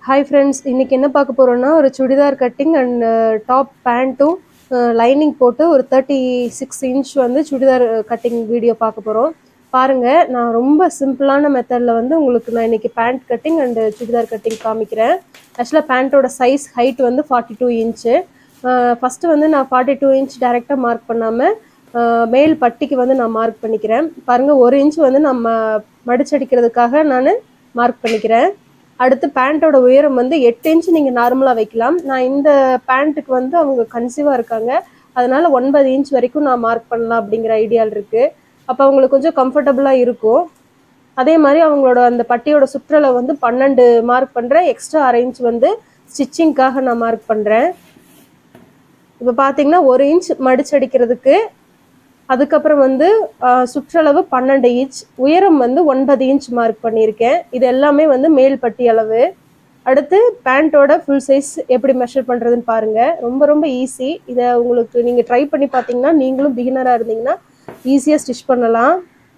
hi friends இன்னைக்கு என்ன பார்க்க போறோம்னா ஒரு சுடிதார் கட்டிங் அண்ட் டாப் பேண்ட்டும் லைனிங் போட்டு ஒரு தேர்ட்டி சிக்ஸ் இன்ச் வந்து சுடிதார் கட்டிங் வீடியோ பார்க்க போகிறோம் பாருங்க நான் ரொம்ப சிம்பிளான மெத்தடில் வந்து உங்களுக்கு நான் இன்னைக்கு pant cutting and churidar cutting காமிக்கிறேன் ஆக்சுவலாக பேண்ட்டோட சைஸ் ஹைட் வந்து ஃபார்ட்டி டூ இன்ச்சு ஃபஸ்ட்டு வந்து நான் ஃபார்ட்டி டூ இன்ச் டைரெக்டாக மார்க் பண்ணாமல் மேல் பட்டிக்கு வந்து நான் மார்க் பண்ணிக்கிறேன் பாருங்கள் ஒரு இன்ச் வந்து நம்ம மடிச்சடிக்கிறதுக்காக நான் மார்க் பண்ணிக்கிறேன் அடுத்து பேண்ட்டோட உயரம் வந்து எட்டு இன்ச் நீங்கள் நார்மலாக வைக்கலாம் நான் இந்த பேண்ட்டுக்கு வந்து அவங்க கன்சீவாக இருக்காங்க அதனால ஒன்பது இன்ச் வரைக்கும் நான் மார்க் பண்ணலாம் அப்படிங்கிற ஐடியால் இருக்குது அப்போ அவங்களுக்கு கொஞ்சம் கம்ஃபர்டபுளாக இருக்கும் அதே மாதிரி அவங்களோட அந்த பட்டியோட சுற்றளவு வந்து பன்னெண்டு மார்க் பண்ணுறேன் எக்ஸ்ட்ரா அரை இன்ச் வந்து ஸ்டிச்சிங்க்காக நான் மார்க் பண்ணுறேன் இப்போ பார்த்தீங்கன்னா ஒரு இன்ச் மடிச்சடிக்கிறதுக்கு அதுக்கப்புறம் வந்து சுற்றளவு பன்னெண்டு இன்ச் உயரம் வந்து ஒன்பது இன்ச் மார்க் பண்ணியிருக்கேன் இது எல்லாமே வந்து மேல் பட்டி அளவு அடுத்து பேண்ட்டோட ஃபுல் சைஸ் எப்படி மெஷர் பண்ணுறதுன்னு பாருங்கள் ரொம்ப ரொம்ப ஈஸி இதை உங்களுக்கு நீங்கள் ட்ரை பண்ணி பார்த்தீங்கன்னா நீங்களும் பிகினராக இருந்தீங்கன்னா ஈஸியாக ஸ்டிச் பண்ணலாம்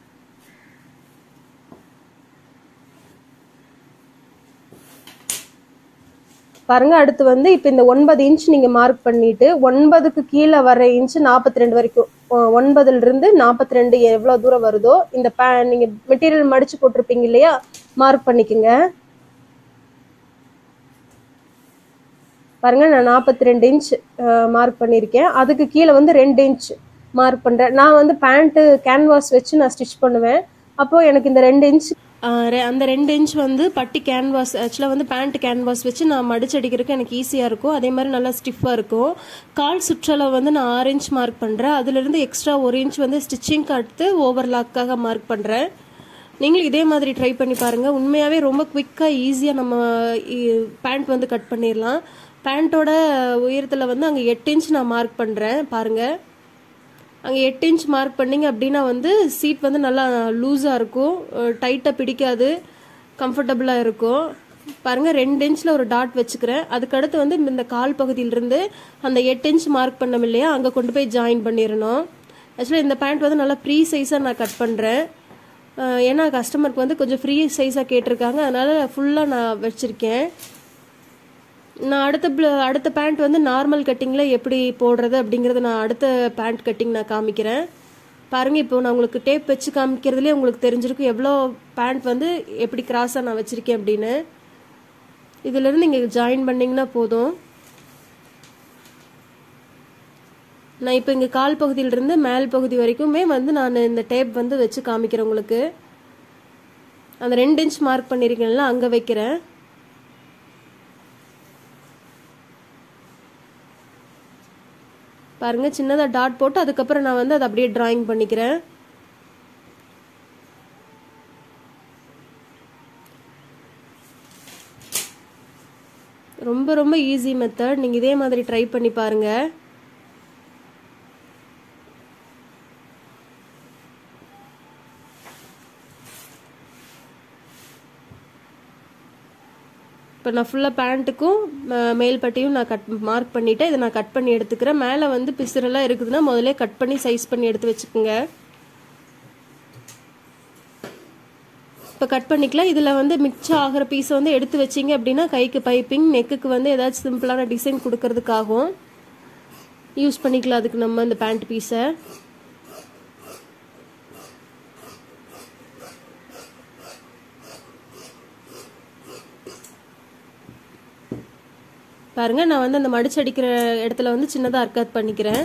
பாருங்க அடுத்து வந்து இப்போ இந்த ஒன்பது இன்ச் நீங்கள் மார்க் பண்ணிட்டு ஒன்பதுக்கு கீழே வர இன்ச் நாற்பத்தி ரெண்டு வரைக்கும் ஒன்பதுல இருந்து நாற்பத்தி ரெண்டு எவ்வளோ தூரம் வருதோ இந்த பே நீங்கள் மெட்டீரியல் மடிச்சு போட்டிருப்பீங்க இல்லையா மார்க் பண்ணிக்கோங்க பாருங்க நான் நாற்பத்தி ரெண்டு இன்ச் மார்க் பண்ணியிருக்கேன் அதுக்கு கீழே வந்து ரெண்டு இன்ச் மார்க் பண்ணுறேன் நான் வந்து பேண்ட்டு கேன்வாஸ் வச்சு நான் ஸ்டிச் பண்ணுவேன் அப்போது எனக்கு இந்த ரெண்டு இன்ச் அந்த ரெண்டு இன்ச் வந்து பட்டி கேன்வாஸ் ஆக்சுவலாக வந்து பேண்ட் கேன்வாஸ் வச்சு நான் மடிச்சடிக்கிறதுக்கு எனக்கு ஈஸியாக இருக்கும் அதே மாதிரி நல்லா ஸ்டிஃபாக இருக்கும் கால் சுற்றளவு வந்து நான் ஆறு இன்ச் மார்க் பண்ணுறேன் அதுலேருந்து எக்ஸ்ட்ரா ஒரு இன்ச் வந்து ஸ்டிச்சிங்க்கு அடுத்து ஓவர்லாக்காக மார்க் பண்ணுறேன் நீங்களும் இதே மாதிரி ட்ரை பண்ணி பாருங்கள் உண்மையாகவே ரொம்ப குவிக்காக ஈஸியாக நம்ம பேண்ட் வந்து கட் பண்ணிடலாம் பேண்ட்டோட உயரத்தில் வந்து அங்கே எட்டு இன்ச் நான் மார்க் பண்ணுறேன் பாருங்கள் அங்கே எட்டு இன்ச் மார்க் பண்ணிங்க அப்படின்னா வந்து சீட் வந்து நல்லா லூஸாக இருக்கும் டைட்டாக பிடிக்காது கம்ஃபர்டபுளாக இருக்கும் பாருங்கள் ரெண்டு இன்ச்சில் ஒரு டாட் வச்சுக்கிறேன் அதுக்கடுத்து வந்து இந்த கால் பகுதியிலிருந்து அந்த எட்டு இன்ச் மார்க் பண்ணோம் இல்லையா அங்கே கொண்டு போய் ஜாயின் பண்ணிடணும் ஆக்சுவலாக இந்த பேண்ட் வந்து நல்லா ப்ரீ சைஸாக நான் கட் பண்ணுறேன் ஏன்னா கஸ்டமருக்கு வந்து கொஞ்சம் ஃப்ரீ சைஸாக கேட்டிருக்காங்க அதனால் ஃபுல்லாக நான் வச்சுருக்கேன் நான் அடுத்த அடுத்த பேண்ட் வந்து நார்மல் கட்டிங்கில் எப்படி போடுறது அப்படிங்கிறத நான் அடுத்த பேண்ட் கட்டிங் நான் காமிக்கிறேன் பாருங்கள் இப்போ நான் உங்களுக்கு டேப் வச்சு காமிக்கிறதுலேயே உங்களுக்கு தெரிஞ்சிருக்கும் எவ்வளோ பேண்ட் வந்து எப்படி கிராஸாக நான் வச்சுருக்கேன் அப்படின்னு இதிலேருந்து இங்கே ஜாயின் பண்ணிங்கன்னா போதும் நான் இப்போ இங்கே கால் பகுதியிலிருந்து மேல் பகுதி வரைக்குமே வந்து நான் இந்த டேப் வந்து வச்சு காமிக்கிறேன் உங்களுக்கு அந்த ரெண்டு இன்ச் மார்க் பண்ணியிருக்கேன்ல அங்கே வைக்கிறேன் பாருங்க சின்னதாக டாட் போட்டு அதுக்கப்புறம் நான் வந்து அதை அப்படியே டிராயிங் பண்ணிக்கிறேன் ரொம்ப ரொம்ப ஈஸி மெத்தட் நீங்கள் இதே மாதிரி ட்ரை பண்ணி பாருங்கள் இப்போ நான் ஃபுல்லாக பேண்ட்டுக்கும் மேல் பட்டியும் நான் கட் மார்க் பண்ணிவிட்டேன் இதை நான் கட் பண்ணி எடுத்துக்கிறேன் மேலே வந்து பிசுரெல்லாம் இருக்குதுன்னா முதல்ல கட் பண்ணி சைஸ் பண்ணி எடுத்து வச்சுக்கோங்க இப்போ கட் பண்ணிக்கலாம் இதில் வந்து மிச்சம் ஆகிற பீஸை வந்து எடுத்து வச்சிங்க அப்படின்னா கைக்கு பைப்பிங் நெக்குக்கு வந்து ஏதாச்சும் சிம்பிளான டிசைன் கொடுக்கறதுக்காகவும் யூஸ் பண்ணிக்கலாம் அதுக்கு நம்ம இந்த பேண்ட் பீஸை பாருங்கள் நான் வந்து அந்த மடிச்சடிக்கிற இடத்துல வந்து சின்னதாக அர்க்காத் பண்ணிக்கிறேன்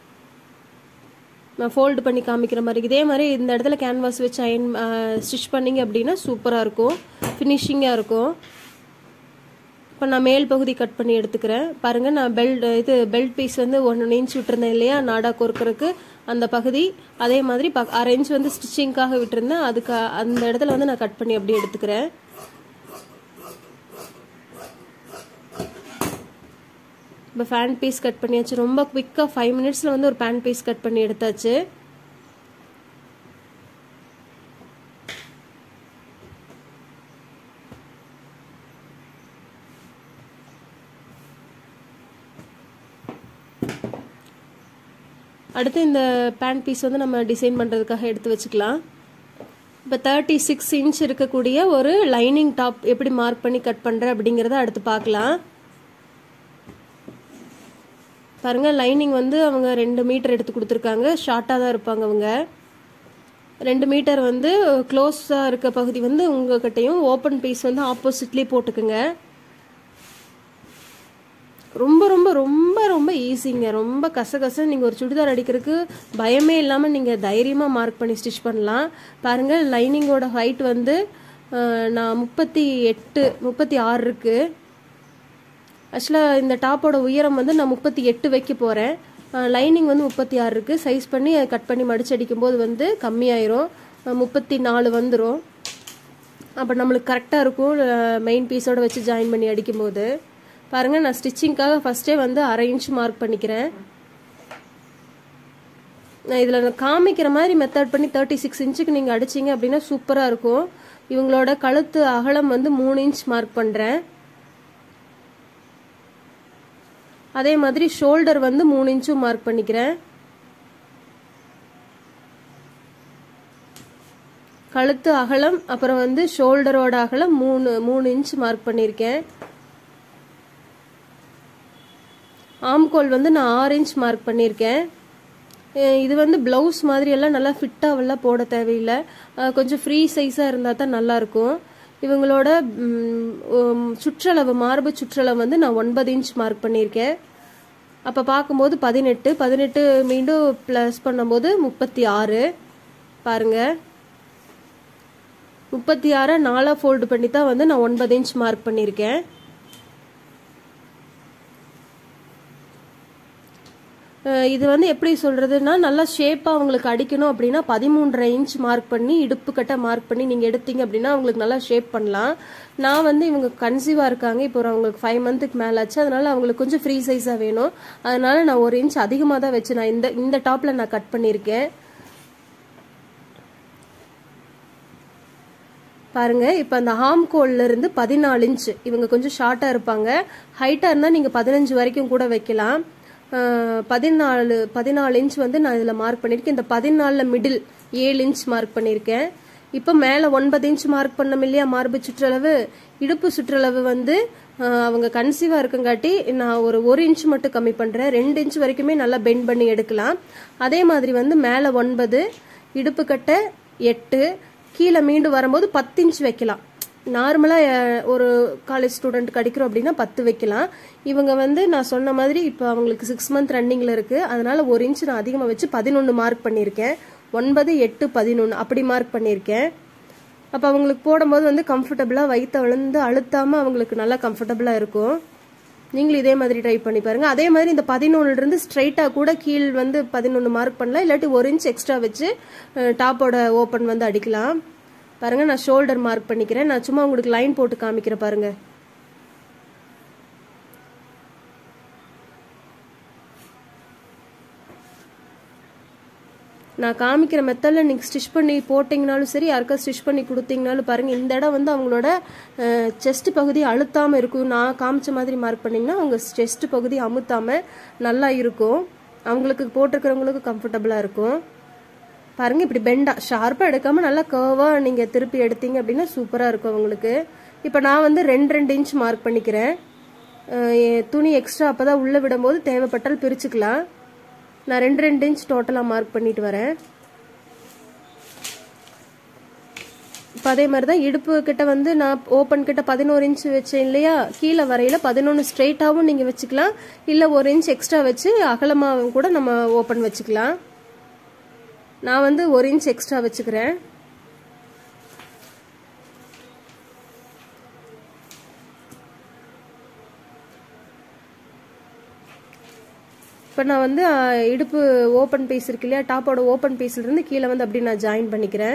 நான் ஃபோல்டு பண்ணி காமிக்கிற மாதிரி இதே மாதிரி இந்த இடத்துல கேன்வாஸ் வச்சு அயன் ஸ்டிச் பண்ணிங்க அப்படின்னா சூப்பராக இருக்கும் ஃபினிஷிங்காக இருக்கும் இப்போ நான் மேல் பகுதி கட் பண்ணி எடுத்துக்கிறேன் பாருங்கள் நான் பெல்ட் இது பெல்ட் பீஸ் வந்து ஒன்று இன்ச் விட்டுருந்தேன் இல்லையா நாடா கோர்க்கறதுக்கு அந்த பகுதி அதே மாதிரி ப அரை இன்ச் வந்து ஸ்டிச்சிங்காக விட்டுருந்தேன் அதுக்கு அந்த இடத்துல வந்து நான் கட் பண்ணி அப்படியே எடுத்துக்கிறேன் இப்போ ஃபேன் பீஸ் கட் பண்ணியாச்சு ரொம்ப குவிக்காக ஃபைவ் மினிட்ஸில் வந்து ஒரு பேன் பீஸ் கட் பண்ணி எடுத்தாச்சு அடுத்து இந்த பேண்ட் பீஸ் வந்து நம்ம டிசைன் பண்ணுறதுக்காக எடுத்து வச்சுக்கலாம் இப்போ தேர்ட்டி சிக்ஸ் இன்ச் இருக்கக்கூடிய ஒரு லைனிங் டாப் எப்படி மார்க் பண்ணி கட் பண்ணுறேன் அப்படிங்கிறத அடுத்து பார்க்கலாம் பாருங்கள் லைனிங் வந்து அவங்க ரெண்டு மீட்டர் எடுத்து கொடுத்துருக்காங்க ஷார்ட்டாக தான் இருப்பாங்க அவங்க ரெண்டு மீட்டர் வந்து க்ளோஸாக இருக்க பகுதி வந்து உங்ககிட்டையும் ஓப்பன் பீஸ் வந்து ஆப்போசிட்லேயே போட்டுக்குங்க ரொம்ப ரொம்ப ரொம்ப ரொம்ப ஈஸிங்க ரொம்ப கசகச நீங்கள் ஒரு சுடிதார் அடிக்கிறதுக்கு பயமே இல்லாமல் நீங்கள் தைரியமாக மார்க் பண்ணி ஸ்டிச் பண்ணலாம் பாருங்கள் லைனிங்கோட ஹைட் வந்து நான் முப்பத்தி எட்டு முப்பத்தி ஆறு இருக்குது ஆக்சுவலாக இந்த டாப்போட உயரம் வந்து நான் முப்பத்தி எட்டு வைக்க போகிறேன் லைனிங் வந்து முப்பத்தி ஆறு இருக்குது சைஸ் பண்ணி கட் பண்ணி மடிச்சு அடிக்கும்போது வந்து கம்மியாயிரும் முப்பத்தி நாலு வந்துடும் அப்போ நம்மளுக்கு கரெக்டாக இருக்கும் மெயின் பீஸோட வச்சு ஜாயின் பண்ணி அடிக்கும்போது பாருங்கள் நான் ஸ்டிச்சிங்க்காக ஃபஸ்ட்டே வந்து அரை இன்ச் மார்க் பண்ணிக்கிறேன் நான் இதில் நான் காமிக்கிற மாதிரி மெத்தட் பண்ணி தேர்ட்டி சிக்ஸ் இன்ச்சுக்கு நீங்கள் அடிச்சிங்க அப்படின்னா சூப்பராக இருக்கும் இவங்களோட கழுத்து அகலம் வந்து மூணு இன்ச் மார்க் பண்ணுறேன் அதே மாதிரி ஷோல்டர் வந்து மூணு இன்ச்சும் மார்க் பண்ணிக்கிறேன் கழுத்து அகலம் அப்புறம் வந்து ஷோல்டரோட அகலம் மூணு மூணு இன்ச் மார்க் பண்ணியிருக்கேன் ஆம்கோல் வந்து நான் ஆறு இன்ச் மார்க் பண்ணியிருக்கேன் இது வந்து ப்ளவுஸ் மாதிரி எல்லாம் நல்லா ஃபிட்டாகவெல்லாம் போட தேவையில்லை கொஞ்சம் ஃப்ரீ சைஸாக இருந்தால் தான் நல்லாயிருக்கும் இவங்களோட சுற்றளவு மார்பு சுற்றளவு வந்து நான் ஒன்பது இன்ச் மார்க் பண்ணியிருக்கேன் அப்போ பார்க்கும்போது பதினெட்டு பதினெட்டு மீண்டும் ப்ளஸ் பண்ணும்போது முப்பத்தி ஆறு பாருங்கள் முப்பத்தி ஆறை நாலாக ஃபோல்டு பண்ணி தான் வந்து நான் ஒன்பது இன்ச் மார்க் பண்ணியிருக்கேன் இது வந்து எப்படி சொல்கிறதுனா நல்லா ஷேப்பாக அவங்களுக்கு அடிக்கணும் அப்படின்னா பதிமூன்றரை இன்ச் மார்க் பண்ணி இடுப்பு கட்ட மார்க் பண்ணி நீங்கள் எடுத்தீங்க அப்படின்னா அவங்களுக்கு நல்லா ஷேப் பண்ணலாம் நான் வந்து இவங்க கன்சீவாக இருக்காங்க இப்போ அவங்களுக்கு ஃபைவ் மந்த்துக்கு மேலே ஆச்சு அதனால அவங்களுக்கு கொஞ்சம் ஃப்ரீ சைஸாக வேணும் அதனால நான் ஒரு இன்ச் அதிகமாக தான் வச்சு நான் இந்த இந்த டாப்பில் நான் கட் பண்ணியிருக்கேன் பாருங்க இப்போ அந்த ஹாம் கோல்ல இருந்து பதினாலு இன்ச் இவங்க கொஞ்சம் ஷார்ட்டாக இருப்பாங்க ஹைட்டாக இருந்தால் நீங்கள் பதினஞ்சு வரைக்கும் கூட வைக்கலாம் பதினாலு பதினாலு இன்ச் வந்து நான் இதில் மார்க் பண்ணியிருக்கேன் இந்த பதினாலில் மிடில் ஏழு இன்ச் மார்க் பண்ணியிருக்கேன் இப்போ மேலே ஒன்பது இன்ச் மார்க் பண்ணோம் இல்லையா மார்பு சுற்றளவு இடுப்பு சுற்றளவு வந்து அவங்க கன்சீவாக இருக்கங்காட்டி நான் ஒரு ஒரு இன்ச் மட்டும் கம்மி பண்ணுறேன் ரெண்டு இன்ச் வரைக்குமே நல்லா பெண்ட் பண்ணி எடுக்கலாம் அதே மாதிரி வந்து மேலே ஒன்பது இடுப்பு கட்டை எட்டு கீழே மீண்டும் வரும்போது பத்து இன்ச் வைக்கலாம் நார்மலாக ஒரு காலேஜ் ஸ்டூடெண்ட்டுக்கு அடிக்கிறோம் அப்படின்னா பத்து வைக்கலாம் இவங்க வந்து நான் சொன்ன மாதிரி இப்போ அவங்களுக்கு சிக்ஸ் மந்த் ரன்னிங்கில் இருக்குது அதனால் ஒரு இன்ச் நான் அதிகமாக வச்சு பதினொன்று மார்க் பண்ணியிருக்கேன் ஒன்பது எட்டு பதினொன்று அப்படி மார்க் பண்ணியிருக்கேன் அப்போ அவங்களுக்கு போடும்போது வந்து கம்ஃபர்டபுளாக வயிற்ற விழுந்து அழுத்தாமல் அவங்களுக்கு நல்லா கம்ஃபர்டபுளாக இருக்கும் நீங்களும் இதே மாதிரி ட்ரை பண்ணி பாருங்கள் அதே மாதிரி இந்த பதினொன்றுலேருந்து ஸ்ட்ரைட்டாக கூட கீழ் வந்து பதினொன்று மார்க் பண்ணலாம் இல்லாட்டி ஒரு இன்ச் எக்ஸ்ட்ரா வச்சு டாப்போட ஓப்பன் வந்து அடிக்கலாம் பாருங்கள் நான் ஷோல்டர் மார்க் பண்ணிக்கிறேன் நான் சும்மா உங்களுக்கு லைன் போட்டு காமிக்கிறேன் பாருங்கள் நான் காமிக்கிற மெத்தடில் நீங்கள் ஸ்டிச் பண்ணி போட்டிங்கனாலும் சரி யாருக்கா ஸ்டிச் பண்ணி கொடுத்தீங்கனாலும் பாருங்கள் இந்த இடம் வந்து அவங்களோட செஸ்ட் பகுதி அழுத்தாமல் இருக்கும் நான் காமிச்ச மாதிரி மார்க் பண்ணிங்கன்னா அவங்க செஸ்ட் பகுதி அமுத்தாமல் நல்லா இருக்கும் அவங்களுக்கு போட்டிருக்கிறவங்களுக்கு கம்ஃபர்டபுளாக இருக்கும் பாருங்கள் இப்படி பெண்டா ஷார்ப்பாக எடுக்காமல் நல்லா கர்வாக நீங்கள் திருப்பி எடுத்தீங்க அப்படின்னா சூப்பராக இருக்கும் அவங்களுக்கு இப்போ நான் வந்து ரெண்டு ரெண்டு இன்ச் மார்க் பண்ணிக்கிறேன் துணி எக்ஸ்ட்ரா அப்போ தான் உள்ளே விடும்போது தேவைப்பட்டால் பிரிச்சுக்கலாம் நான் ரெண்டு ரெண்டு இன்ச் டோட்டலாக மார்க் பண்ணிட்டு வரேன் இப்போ அதே மாதிரி தான் இடுப்பு கிட்ட வந்து நான் ஓப்பன் கிட்ட பதினோரு இன்ச் வச்சேன் இல்லையா கீழே வரையில பதினொன்று ஸ்ட்ரெயிட்டாகவும் நீங்கள் வச்சுக்கலாம் இல்லை ஒரு இன்ச் எக்ஸ்ட்ரா வச்சு அகலமாகவும் கூட நம்ம ஓப்பன் வச்சுக்கலாம் நான் வந்து ஒரு இன்ச் எக்ஸ்ட்ரா வச்சுக்கிறேன் இப்போ நான் வந்து இடுப்பு ஓப்பன் பீஸ் இருக்கு இல்லையா டாப்போட ஓப்பன் பீஸ்லேருந்து கீழே வந்து அப்படி நான் ஜாயின் பண்ணிக்கிறேன்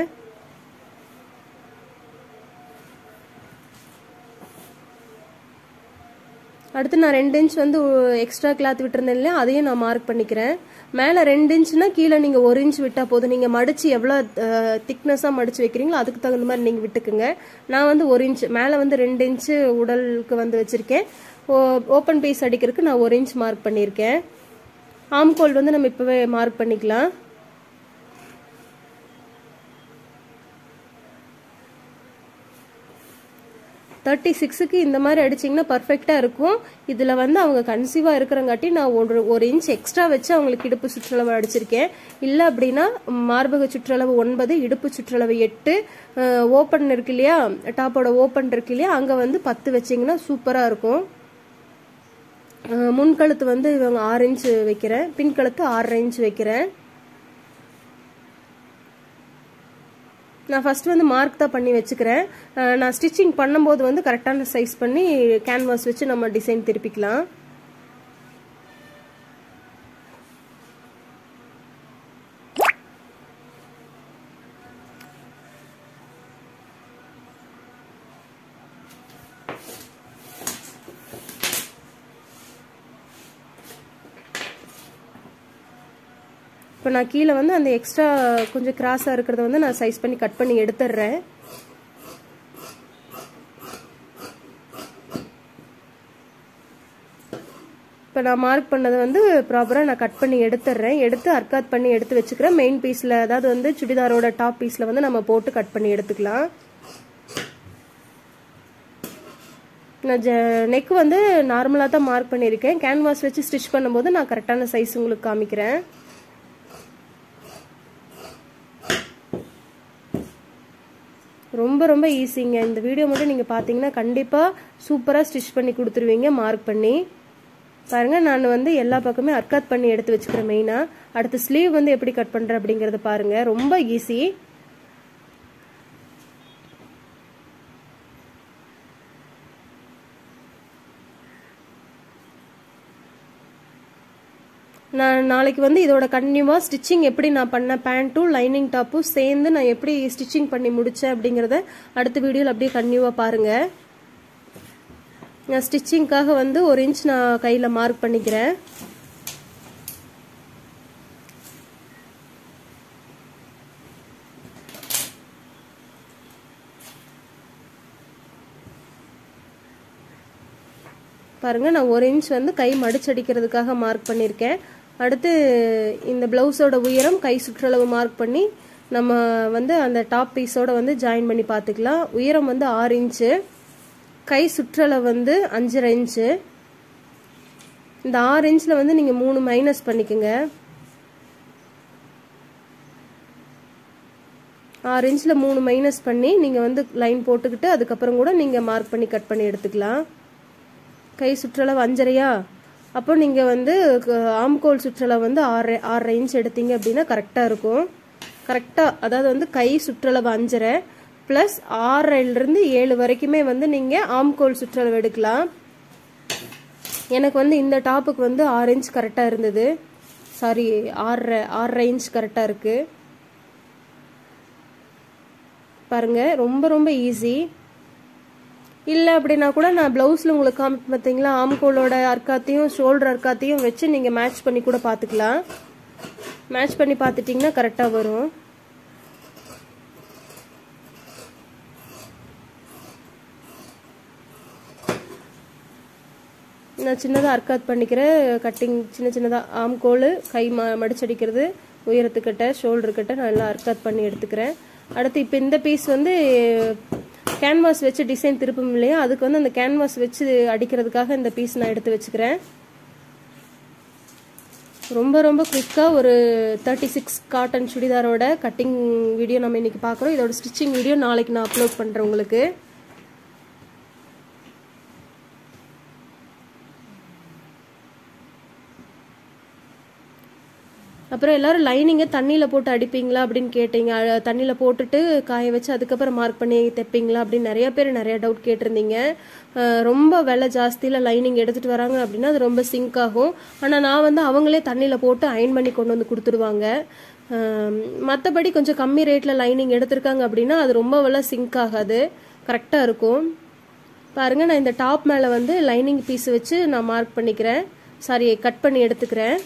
அடுத்து நான் ரெண்டு இன்ச் வந்து எக்ஸ்ட்ரா கிளாத் விட்டுருந்தேன் இல்லையா அதையும் நான் மார்க் பண்ணிக்கிறேன் மேலே ரெண்டு இன்ச்னா கீழே நீங்கள் ஒரு இன்ச் விட்டால் போதும் நீங்கள் மடித்து எவ்வளோ திக்னஸாக மடித்து வைக்கிறீங்களோ அதுக்கு தகுந்த மாதிரி நீங்கள் விட்டுக்குங்க நான் வந்து ஒரு இன்ச் மேலே வந்து ரெண்டு இன்ச்சு உடலுக்கு வந்து வச்சுருக்கேன் ஓப்பன் பீஸ் அடிக்கிறதுக்கு நான் ஒரு இன்ச் மார்க் பண்ணியிருக்கேன் ஆம்கோல் வந்து நம்ம இப்போவே மார்க் பண்ணிக்கலாம் தேர்ட்டி சிக்ஸுக்கு இந்த மாதிரி அடிச்சிங்கன்னா பர்ஃபெக்டாக இருக்கும் இதில் வந்து அவங்க கன்சீவாக இருக்கிறங்காட்டி நான் ஒரு ஒரு இன்ச் எக்ஸ்ட்ரா வச்சு அவங்களுக்கு இடுப்பு சுற்றளவு அடிச்சிருக்கேன் இல்லை அப்படின்னா மார்பக சுற்றளவு ஒன்பது இடுப்பு சுற்றளவு எட்டு ஓப்பன் இருக்கு இல்லையா டாப்போட ஓப்பன் இருக்கு இல்லையா அங்கே வந்து பத்து வச்சிங்கன்னா சூப்பராக இருக்கும் முன்கழுத்து வந்து இவங்க ஆறு இன்ச் வைக்கிறேன் பின்கழுத்து ஆறரை இன்ச் வைக்கிறேன் நான் ஃபர்ஸ்ட் வந்து மார்க் தான் பண்ணி வச்சுக்கிறேன் நான் ஸ்டிச்சிங் பண்ணும்போது வந்து கரெக்டான சைஸ் பண்ணி கேன்வாஸ் வச்சு நம்ம டிசைன் திருப்பிக்கலாம் இப்போ நான் கீழே வந்து அந்த எக்ஸ்ட்ரா கொஞ்சம் கிராஸாக இருக்கிறத வந்து நான் சைஸ் பண்ணி கட் பண்ணி எடுத்துடுறேன் இப்போ நான் மார்க் பண்ணதை வந்து ப்ராப்பராக நான் கட் பண்ணி எடுத்துடுறேன் எடுத்து அர்க்காத் பண்ணி எடுத்து வச்சுக்கிறேன் மெயின் பீஸில் அதாவது வந்து சுடிதாரோட டாப் பீஸில் வந்து நம்ம போட்டு கட் பண்ணி எடுத்துக்கலாம் நான் ஜ நெக் வந்து நார்மலாக தான் மார்க் பண்ணியிருக்கேன் கேன்வாஸ் வச்சு ஸ்டிச் பண்ணும்போது நான் கரெக்டான சைஸ் உங்களுக்கு காமிக்கிறேன் ரொம்ப ரொம்ப ஈஸிங்க இந்த வீடியோ மட்டும் நீங்கள் பார்த்தீங்கன்னா கண்டிப்பாக சூப்பராக ஸ்டிச் பண்ணி கொடுத்துருவீங்க மார்க் பண்ணி பாருங்கள் நான் வந்து எல்லா பக்கமே அர்க்காத் பண்ணி எடுத்து வச்சுக்கிறேன் மெயினாக அடுத்து ஸ்லீவ் வந்து எப்படி கட் பண்ணுறேன் அப்படிங்கிறத பாருங்கள் ரொம்ப ஈஸி நான் நாளைக்கு வந்து இதோட கண்டினியூவாக ஸ்டிச்சிங் எப்படி நான் பண்ணேன் பேண்ட்டும் லைனிங் டாப்பும் சேர்ந்து நான் எப்படி ஸ்டிச்சிங் பண்ணி முடித்தேன் அப்படிங்கிறத அடுத்த வீடியோவில் அப்படியே கண்டினியூவாக பாருங்கள் நான் ஸ்டிச்சிங்க்காக வந்து ஒரு இன்ச் நான் கையில் மார்க் பண்ணிக்கிறேன் பாருங்க நான் ஒரு இன்ச் வந்து கை மடிச்சடிக்கிறதுக்காக மார்க் பண்ணியிருக்கேன் அடுத்து இந்த பிளவுஸோட உயரம் கை சுற்றளவு மார்க் பண்ணி நம்ம வந்து அந்த டாப் பீஸோட வந்து ஜாயின் பண்ணி பார்த்துக்கலாம் உயரம் வந்து ஆறு இன்ச்சு கை சுற்றளவு வந்து அஞ்சரை இன்ச்சு இந்த ஆறு இன்ச்சில் வந்து நீங்கள் மூணு மைனஸ் பண்ணிக்கோங்க ஆறு இன்ச்சில் மூணு மைனஸ் பண்ணி நீங்கள் வந்து லைன் போட்டுக்கிட்டு அதுக்கப்புறம் கூட நீங்கள் மார்க் பண்ணி கட் பண்ணி எடுத்துக்கலாம் கை சுற்றளவு அஞ்சரையா அப்போ நீங்கள் வந்து ஆம்கோல் சுற்றளவு வந்து ஆறு ஆறரை இன்ச் எடுத்தீங்க அப்படின்னா கரெக்டாக இருக்கும் கரெக்டாக அதாவது வந்து கை சுற்றளவு அஞ்சரை ப்ளஸ் ஆறரைலேருந்து ஏழு வரைக்குமே வந்து நீங்கள் ஆம்கோல் சுற்றளவு எடுக்கலாம் எனக்கு வந்து இந்த டாப்புக்கு வந்து ஆறு இன்ச் கரெக்டாக இருந்தது சாரி ஆறரை ஆறரை இன்ச் கரெக்டாக இருக்குது பாருங்க ரொம்ப ரொம்ப ஈஸி இல்லை அப்படின்னா கூட நான் ப்ளவுஸில் உங்களுக்கு காமிக்க பார்த்தீங்களா ஆம்கோலோட அர்க்காத்தையும் ஷோல்டர் அர்க்காத்தையும் வச்சு நீங்கள் மேட்ச் பண்ணி கூட பார்த்துக்கலாம் மேட்ச் பண்ணி பார்த்துட்டிங்கன்னா கரெக்டாக வரும் நான் சின்னதாக அர்க்காத் பண்ணிக்கிறேன் கட்டிங் சின்ன சின்னதாக ஆம்கோல் கை ம மடிச்சடிக்கிறது உயரத்துக்கிட்ட ஷோல்டர்கிட்ட நான் எல்லாம் அர்க்காத் பண்ணி எடுத்துக்கிறேன் அடுத்து இப்போ இந்த பீஸ் வந்து கேன்வாஸ் வச்சு டிசைன் திருப்பம் இல்லையா அதுக்கு வந்து அந்த கேன்வாஸ் வச்சு அடிக்கிறதுக்காக இந்த பீஸ் நான் எடுத்து வச்சுக்கிறேன் ரொம்ப ரொம்ப குயிக்காக ஒரு தேர்ட்டி சிக்ஸ் காட்டன் சுடிதாரோட கட்டிங் வீடியோ நம்ம இன்னைக்கு பார்க்குறோம் இதோட ஸ்டிச்சிங் வீடியோ நாளைக்கு நான் அப்லோட் பண்ணுறேன் உங்களுக்கு அப்புறம் எல்லாரும் லைனிங்கை தண்ணியில் போட்டு அடிப்பீங்களா அப்படின்னு கேட்டீங்க தண்ணியில் போட்டுட்டு காய வச்சு அதுக்கப்புறம் மார்க் பண்ணி தைப்பீங்களா அப்படின்னு நிறைய பேர் நிறைய டவுட் கேட்டிருந்தீங்க ரொம்ப விலை ஜாஸ்தியில் லைனிங் எடுத்துகிட்டு வராங்க அப்படின்னா அது ரொம்ப சிங்க் ஆகும் ஆனால் நான் வந்து அவங்களே தண்ணியில் போட்டு அயன் பண்ணி கொண்டு வந்து கொடுத்துருவாங்க மற்றபடி கொஞ்சம் கம்மி ரேட்டில் லைனிங் எடுத்திருக்காங்க அப்படின்னா அது ரொம்ப விலை சிங்க் ஆகாது கரெக்டாக இருக்கும் பாருங்கள் நான் இந்த டாப் மேலே வந்து லைனிங் பீஸ் வச்சு நான் மார்க் பண்ணிக்கிறேன் சாரி கட் பண்ணி எடுத்துக்கிறேன்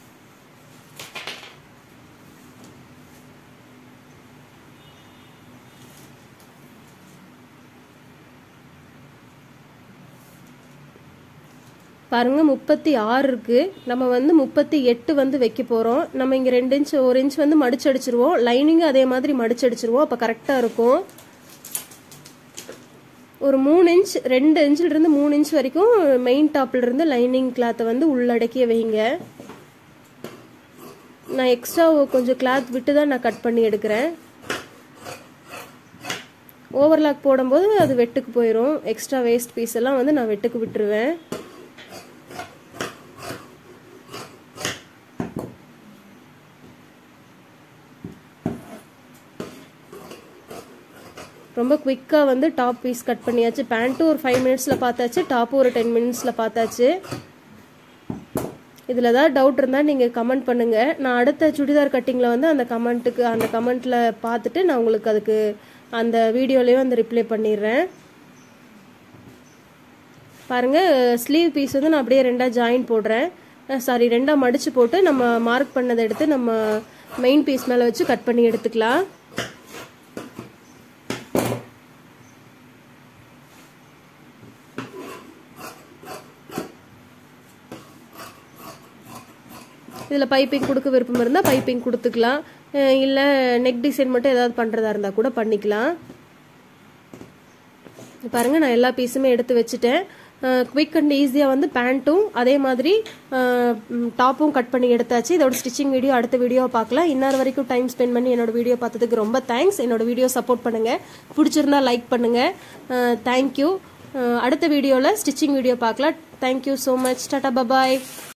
பாருங்க முப்பத்தி ஆறு இருக்கு நம்ம வந்து முப்பத்தி எட்டு வந்து வைக்க போறோம் நம்ம இங்க ரெண்டு இன்ச் ஒரு இன்ச் வந்து மடிச்சடிச்சிருவோம் லைனிங் அதே மாதிரி மடிச்சடிச்சிருவோம் அப்ப கரெக்டா இருக்கும் ஒரு மூணு இன்ச் ரெண்டு இன்ச்சில் இருந்து மூணு இன்ச் வரைக்கும் மெயின் டாப்ல இருந்து லைனிங் கிளாத்தை வந்து உள்ளடக்கிய வைங்க நான் எக்ஸ்ட்ரா கொஞ்சம் கிளாத் விட்டு தான் நான் கட் பண்ணி எடுக்கிறேன் ஓவர்லாக் போடும்போது அது வெட்டுக்கு போயிடும் எக்ஸ்ட்ரா வேஸ்ட் பீஸ் எல்லாம் வந்து நான் வெட்டுக்கு விட்டுருவேன் ரொம்ப குவிக்காக வந்து டாப் பீஸ் கட் பண்ணியாச்சு பேண்ட்டும் ஒரு ஃபைவ் மினிட்ஸில் பார்த்தாச்சு டாப்பும் ஒரு டென் மினிட்ஸில் பார்த்தாச்சு இதில் ஏதாவது டவுட் இருந்தால் நீங்கள் கமெண்ட் பண்ணுங்கள் நான் அடுத்த சுடிதார் கட்டிங்கில் வந்து அந்த கமெண்ட்டுக்கு அந்த கமெண்ட்டில் பார்த்துட்டு நான் உங்களுக்கு அதுக்கு அந்த வீடியோலேயும் வந்து ரிப்ளை பண்ணிடுறேன் பாருங்கள் ஸ்லீவ் பீஸ் வந்து நான் அப்படியே ரெண்டாக ஜாயின் போடுறேன் சாரி ரெண்டாக மடித்து போட்டு நம்ம மார்க் பண்ணதை எடுத்து நம்ம மெயின் பீஸ் மேலே வச்சு கட் பண்ணி எடுத்துக்கலாம் இதில் பைப்பிங் கொடுக்க விருப்பம் இருந்தால் பைப்பிங் கொடுத்துக்கலாம் இல்லை நெக் டிசைன் மட்டும் ஏதாவது பண்ணுறதா இருந்தால் கூட பண்ணிக்கலாம் பாருங்கள் நான் எல்லா பீஸுமே எடுத்து வச்சுட்டேன் குவிக் அண்ட் ஈஸியாக வந்து பேண்ட்டும் அதே மாதிரி டாப்பும் கட் பண்ணி எடுத்தாச்சு இதோட ஸ்டிச்சிங் வீடியோ அடுத்த வீடியோவை பார்க்கலாம் இன்னொரு வரைக்கும் டைம் ஸ்பெண்ட் பண்ணி என்னோட வீடியோ பார்த்ததுக்கு ரொம்ப தேங்க்ஸ் என்னோட வீடியோ சப்போர்ட் பண்ணுங்கள் பிடிச்சிருந்தா லைக் பண்ணுங்கள் தேங்க்யூ அடுத்த வீடியோவில் ஸ்டிச்சிங் வீடியோ பார்க்கலாம் thank you so much tata bye bye